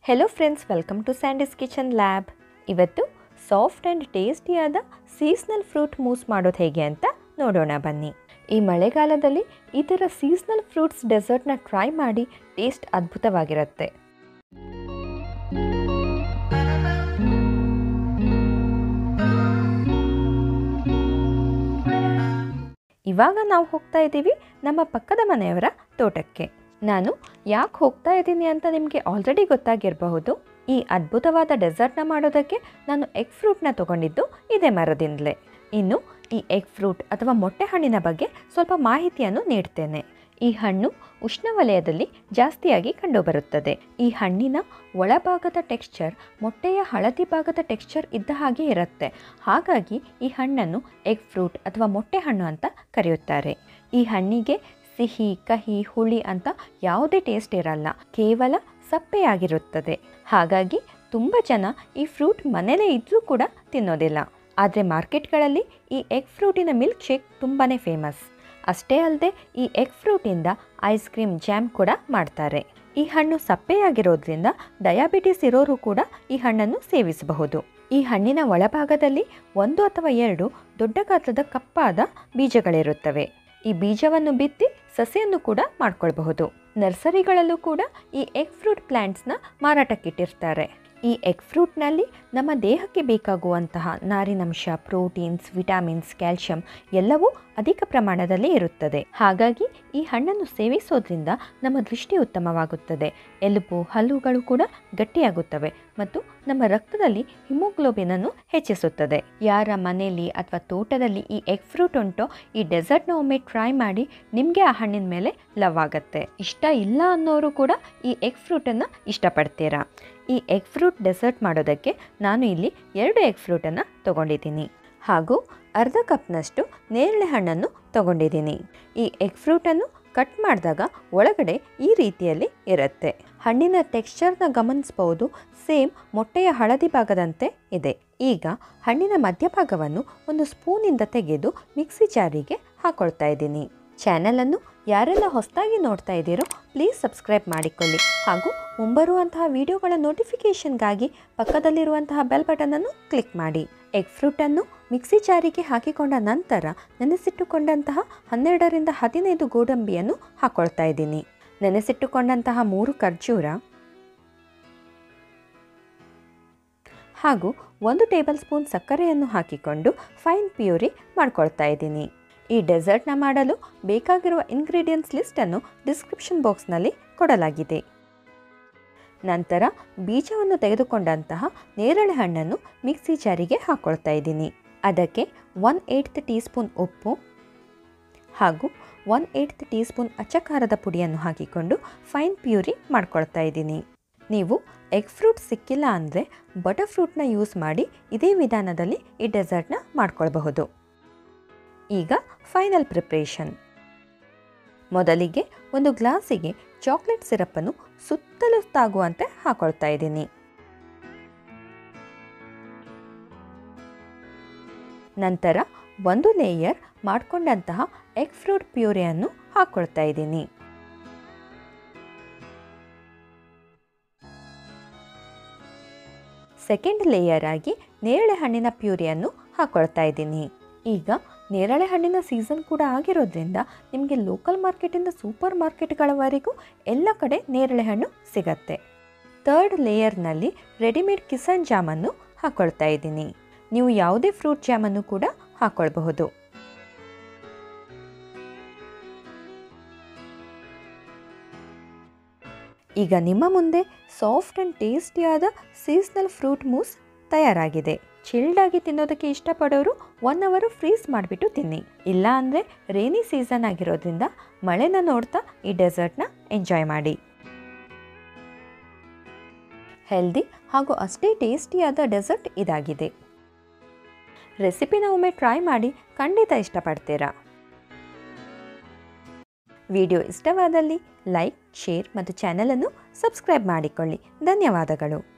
hello friends welcome to Sandy's kitchen lab ಇವತ್ತು soft and ಟೇಸ್ಟಿಯಾದ seasonal fruit mousse ಮಾಡೋದು ಹೇಗೆ ಅಂತ ನೋಡೋಣ ಬನ್ನಿ ಈ ಮಳೆಗಾಲದಲ್ಲಿ ಈ ಥರ ಸೀಸ್ನಲ್ ಫ್ರೂಟ್ಸ್ ಡೆಸರ್ಟ್ನ ಟ್ರೈ ಮಾಡಿ ಟೇಸ್ಟ್ ಅದ್ಭುತವಾಗಿರುತ್ತೆ ಇವಾಗ ನಾವು ಹೋಗ್ತಾ ಇದ್ದೀವಿ ನಮ್ಮ ಪಕ್ಕದ ಮನೆಯವರ ತೋಟಕ್ಕೆ ನಾನು ಯಾಕೆ ಹೋಗ್ತಾ ಇದ್ದೀನಿ ಅಂತ ನಿಮಗೆ ಆಲ್ರೆಡಿ ಗೊತ್ತಾಗಿರಬಹುದು ಈ ಅದ್ಭುತವಾದ ಡೆಸರ್ಟ್ನ ಮಾಡೋದಕ್ಕೆ ನಾನು ಎಗ್ ಫ್ರೂಟ್ನ ತಗೊಂಡಿದ್ದು ಇದೇ ಮರದಿಂದಲೇ ಇನ್ನು ಈ ಎಗ್ ಫ್ರೂಟ್ ಅಥವಾ ಮೊಟ್ಟೆ ಹಣ್ಣಿನ ಬಗ್ಗೆ ಸ್ವಲ್ಪ ಮಾಹಿತಿಯನ್ನು ನೀಡ್ತೇನೆ ಈ ಹಣ್ಣು ಉಷ್ಣವಲಯದಲ್ಲಿ ಜಾಸ್ತಿಯಾಗಿ ಕಂಡುಬರುತ್ತದೆ ಈ ಹಣ್ಣಿನ ಒಳಭಾಗದ ಟೆಕ್ಸ್ಚರ್ ಮೊಟ್ಟೆಯ ಹಳದಿ ಭಾಗದ ಟೆಕ್ಸ್ಚರ್ ಇದ್ದ ಹಾಗೆ ಇರುತ್ತೆ ಹಾಗಾಗಿ ಈ ಹಣ್ಣನ್ನು ಎಗ್ ಫ್ರೂಟ್ ಅಥವಾ ಮೊಟ್ಟೆ ಹಣ್ಣು ಅಂತ ಕರೆಯುತ್ತಾರೆ ಈ ಹಣ್ಣಿಗೆ ಸಿಹಿ ಕಹಿ ಹುಳಿ ಅಂತ ಯಾವುದೇ ಟೇಸ್ಟ್ ಇರಲ್ಲ ಕೇವಲ ಸಪ್ಪೆಯಾಗಿರುತ್ತದೆ ಹಾಗಾಗಿ ತುಂಬ ಜನ ಈ ಫ್ರೂಟ್ ಮನೇಲೇ ಇದ್ದರೂ ಕೂಡ ತಿನ್ನೋದಿಲ್ಲ ಆದರೆ ಮಾರ್ಕೆಟ್ಗಳಲ್ಲಿ ಈ ಎಗ್ ಫ್ರೂಟಿನ ಮಿಲ್ಕ್ ಶೇಕ್ ತುಂಬಾ ಫೇಮಸ್ ಅಷ್ಟೇ ಅಲ್ಲದೆ ಈ ಎಗ್ ಫ್ರೂಟಿಂದ ಐಸ್ ಕ್ರೀಮ್ ಜಾಮ್ ಕೂಡ ಮಾಡ್ತಾರೆ ಈ ಹಣ್ಣು ಸಪ್ಪೆಯಾಗಿರೋದ್ರಿಂದ ಡಯಾಬಿಟಿಸ್ ಇರೋರು ಕೂಡ ಈ ಹಣ್ಣನ್ನು ಸೇವಿಸಬಹುದು ಈ ಹಣ್ಣಿನ ಒಳಭಾಗದಲ್ಲಿ ಒಂದು ಅಥವಾ ಎರಡು ದೊಡ್ಡ ಗಾತ್ರದ ಕಪ್ಪಾದ ಬೀಜಗಳಿರುತ್ತವೆ ಈ ಬೀಜವನ್ನು ಬಿತ್ತಿ ಸಸಿಯನ್ನು ಕೂಡ ಮಾಡ್ಕೊಳ್ಬಹುದು ನರ್ಸರಿಗಳಲ್ಲೂ ಕೂಡ ಈ ಎಗ್ ಫ್ರೂಟ್ ಪ್ಲ್ಯಾಂಟ್ಸ್ನ ಮಾರಾಟಕ್ಕಿಟ್ಟಿರ್ತಾರೆ ಈ ಎಗ್ ಫ್ರೂಟ್ನಲ್ಲಿ ನಮ್ಮ ದೇಹಕ್ಕೆ ಬೇಕಾಗುವಂತಹ ನಾರಿನಂಶ ಪ್ರೋಟೀನ್ಸ್ ವಿಟಮಿನ್ಸ್ ಕ್ಯಾಲ್ಶಿಯಂ ಎಲ್ಲವೂ ಅಧಿಕ ಪ್ರಮಾಣದಲ್ಲಿ ಇರುತ್ತದೆ ಹಾಗಾಗಿ ಈ ಹಣ್ಣನ್ನು ಸೇವಿಸೋದ್ರಿಂದ ನಮ್ಮ ದೃಷ್ಟಿ ಉತ್ತಮವಾಗುತ್ತದೆ ಎಲುಬು ಹಲ್ಲುಗಳು ಕೂಡ ಗಟ್ಟಿಯಾಗುತ್ತವೆ ಮತ್ತು ನಮ್ಮ ರಕ್ತದಲ್ಲಿ ಹಿಮೋಗ್ಲೋಬಿನನ್ನು ಹೆಚ್ಚಿಸುತ್ತದೆ ಯಾರ ಮನೆಯಲ್ಲಿ ಅಥವಾ ತೋಟದಲ್ಲಿ ಈ ಎಗ್ ಫ್ರೂಟ್ ಉಂಟೋ ಈ ಡೆಸರ್ಟ್ನ ಒಮ್ಮೆ ಟ್ರೈ ಮಾಡಿ ನಿಮಗೆ ಆ ಹಣ್ಣಿನ ಮೇಲೆ ಲವ್ ಆಗುತ್ತೆ ಇಷ್ಟ ಇಲ್ಲ ಅನ್ನೋರು ಕೂಡ ಈ ಎಗ್ ಫ್ರೂಟನ್ನು ಇಷ್ಟಪಡ್ತೀರಾ ಈ ಎಗ್ ಫ್ರೂಟ್ ಡೆಸರ್ಟ್ ಮಾಡೋದಕ್ಕೆ ನಾನು ಇಲ್ಲಿ ಎರಡು ಎಗ್ ಫ್ರೂಟನ್ನು ತೊಗೊಂಡಿದ್ದೀನಿ ಹಾಗೂ ಅರ್ಧ ಕಪ್ನಷ್ಟು ನೇರಳೆ ಹಣ್ಣನ್ನು ತೊಗೊಂಡಿದ್ದೀನಿ ಈ ಎಗ್ ಫ್ರೂಟನ್ನು ಕಟ್ ಮಾಡಿದಾಗ ಒಳಗಡೆ ಈ ರೀತಿಯಲ್ಲಿ ಇರುತ್ತೆ ಹಣ್ಣಿನ ಟೆಕ್ಸ್ಚರ್ನ ಗಮನಿಸ್ಬೋದು ಸೇಮ್ ಮೊಟ್ಟೆಯ ಹಳದಿ ಭಾಗದಂತೆ ಇದೆ ಈಗ ಹಣ್ಣಿನ ಮಧ್ಯಭಾಗವನ್ನು ಒಂದು ಸ್ಪೂನಿಂದ ತೆಗೆದು ಮಿಕ್ಸಿ ಜಾರಿಗೆ ಹಾಕೊಳ್ತಾ ಇದ್ದೀನಿ ಚಾನಲನ್ನು ಯಾರೆಲ್ಲ ಹೊಸದಾಗಿ ನೋಡ್ತಾ ಇದ್ದೀರೋ ಪ್ಲೀಸ್ ಸಬ್ಸ್ಕ್ರೈಬ್ ಮಾಡಿಕೊಳ್ಳಿ ಹಾಗೂ ಮುಂಬರುವಂತಹ ವಿಡಿಯೋಗಳ ನೋಟಿಫಿಕೇಷನ್ಗಾಗಿ ಪಕ್ಕದಲ್ಲಿರುವಂತಹ ಬೆಲ್ ಬಟನನ್ನು ಕ್ಲಿಕ್ ಮಾಡಿ ಎಗ್ ಫ್ರೂಟನ್ನು ಮಿಕ್ಸಿ ಜಾರಿಗೆ ಹಾಕಿಕೊಂಡ ನಂತರ ನೆನೆಸಿಟ್ಟುಕೊಂಡಂತಹ ಹನ್ನೆರಡರಿಂದ ಹದಿನೈದು ಗೋಡಂಬಿಯನ್ನು ಹಾಕೊಳ್ತಾ ಇದ್ದೀನಿ ನೆನೆಸಿಟ್ಟುಕೊಂಡಂತಹ ಮೂರು ಖರ್ಜೂರ ಹಾಗೂ ಒಂದು ಟೇಬಲ್ ಸ್ಪೂನ್ ಸಕ್ಕರೆಯನ್ನು ಹಾಕಿಕೊಂಡು ಫೈನ್ ಪ್ಯೂರಿ ಮಾಡ್ಕೊಳ್ತಾ ಇದ್ದೀನಿ ಈ ಡೆಸರ್ಟ್ನ ಮಾಡಲು ಬೇಕಾಗಿರುವ ಇಂಗ್ರೀಡಿಯೆಂಟ್ಸ್ ಲಿಸ್ಟನ್ನು ಡಿಸ್ಕ್ರಿಪ್ಷನ್ ಬಾಕ್ಸ್ನಲ್ಲಿ ಕೊಡಲಾಗಿದೆ ನಂತರ ಬೀಜವನ್ನು ತೆಗೆದುಕೊಂಡಂತಹ ನೇರಳೆ ಹಣ್ಣನ್ನು ಮಿಕ್ಸಿ ಜಾರಿಗೆ ಹಾಕ್ಕೊಳ್ತಾ ಇದ್ದೀನಿ ಅದಕ್ಕೆ ಒನ್ ಏಯ್ಟ್ ಟೀ ಸ್ಪೂನ್ ಉಪ್ಪು ಹಾಗೂ ಒನ್ ಏಯ್ಟ್ ಟೀ ಸ್ಪೂನ್ ಅಚ್ಚಕಾರದ ಪುಡಿಯನ್ನು ಹಾಕಿಕೊಂಡು ಫೈನ್ ಪ್ಯೂರಿ ಮಾಡ್ಕೊಳ್ತಾ ಇದ್ದೀನಿ ನೀವು ಎಗ್ ಫ್ರೂಟ್ ಸಿಕ್ಕಿಲ್ಲ ಅಂದರೆ ಬಟರ್ ಫ್ರೂಟ್ನ ಯೂಸ್ ಮಾಡಿ ಇದೇ ವಿಧಾನದಲ್ಲಿ ಈ ಡೆಸರ್ಟ್ನ ಮಾಡ್ಕೊಳ್ಬಹುದು ಈಗ ಫೈನಲ್ ಪ್ರಿಪ್ರೇಷನ್ ಮೊದಲಿಗೆ ಒಂದು ಗ್ಲಾಸಿಗೆ ಚಾಕ್ಲೇಟ್ ಸಿರಪ್ಪನ್ನು ಸುತ್ತಲೂ ತಾಗುವಂತೆ ಹಾಕೊಳ್ತಾ ಇದ್ದೀನಿ ನಂತರ ಒಂದು ಲೇಯರ್ ಮಾಡಿಕೊಂಡಂತಹ ಎಗ್ ಫ್ರೂಟ್ ಪ್ಯೂರಿಯನ್ನು ಹಾಕ್ಕೊಳ್ತಾ ಇದ್ದೀನಿ ಸೆಕೆಂಡ್ ಲೇಯರ್ ಆಗಿ ನೇರಳೆ ಹಣ್ಣಿನ ಪ್ಯೂರಿಯನ್ನು ಹಾಕ್ಕೊಳ್ತಾ ಇದ್ದೀನಿ ಈಗ ನೇರಳೆ ಹಣ್ಣಿನ ಸೀಸನ್ ಕೂಡ ಆಗಿರೋದ್ರಿಂದ ನಿಮಗೆ ಲೋಕಲ್ ಮಾರ್ಕೆಟಿಂದ ಸೂಪರ್ ಮಾರ್ಕೆಟ್ಗಳವರೆಗೂ ಎಲ್ಲ ಕಡೆ ನೇರಳೆ ಹಣ್ಣು ಸಿಗತ್ತೆ ತರ್ಡ್ ಲೇಯರ್ನಲ್ಲಿ ರೆಡಿಮೇಡ್ ಕಿಸನ್ ಜಾಮನ್ನು ಹಾಕ್ಕೊಳ್ತಾ ಇದ್ದೀನಿ ನೀವು ಯಾವುದೇ ಫ್ರೂಟ್ ಜಾಮನ್ನು ಕೂಡ ಹಾಕ್ಕೊಳ್ಬಹುದು ಈಗ ನಿಮ್ಮ ಮುಂದೆ ಸಾಫ್ಟ್ ಆ್ಯಂಡ್ ಟೇಸ್ಟಿಯಾದ ಸೀಸ್ನಲ್ ಫ್ರೂಟ್ ಮೂಸ್ ತಯಾರಾಗಿದೆ ಚಿಲ್ಡಾಗಿ ತಿನ್ನೋದಕ್ಕೆ ಇಷ್ಟಪಡೋರು ಒನ್ ಅವರು ಫ್ರೀಸ್ ಮಾಡಿಬಿಟ್ಟು ತಿನ್ನಿ ಇಲ್ಲ ಅಂದರೆ ರೇನಿ ಸೀಸನ್ ಆಗಿರೋದ್ರಿಂದ ಮಳೆನ ನೋಡ್ತಾ ಈ ಡೆಸರ್ಟ್ನ ಎಂಜಾಯ್ ಮಾಡಿ ಹೆಲ್ದಿ ಹಾಗೂ ಅಷ್ಟೇ ಟೇಸ್ಟಿಯಾದ ಡೆಸರ್ಟ್ ಇದಾಗಿದೆ ರೆಸಿಪಿನ ಒಮ್ಮೆ ಟ್ರೈ ಮಾಡಿ ಖಂಡಿತ ಇಷ್ಟಪಡ್ತೀರಾ ವಿಡಿಯೋ ಇಷ್ಟವಾದಲ್ಲಿ ಲೈಕ್ ಶೇರ್ ಮತ್ತು ಚಾನಲನ್ನು ಸಬ್ಸ್ಕ್ರೈಬ್ ಮಾಡಿಕೊಳ್ಳಿ ಧನ್ಯವಾದಗಳು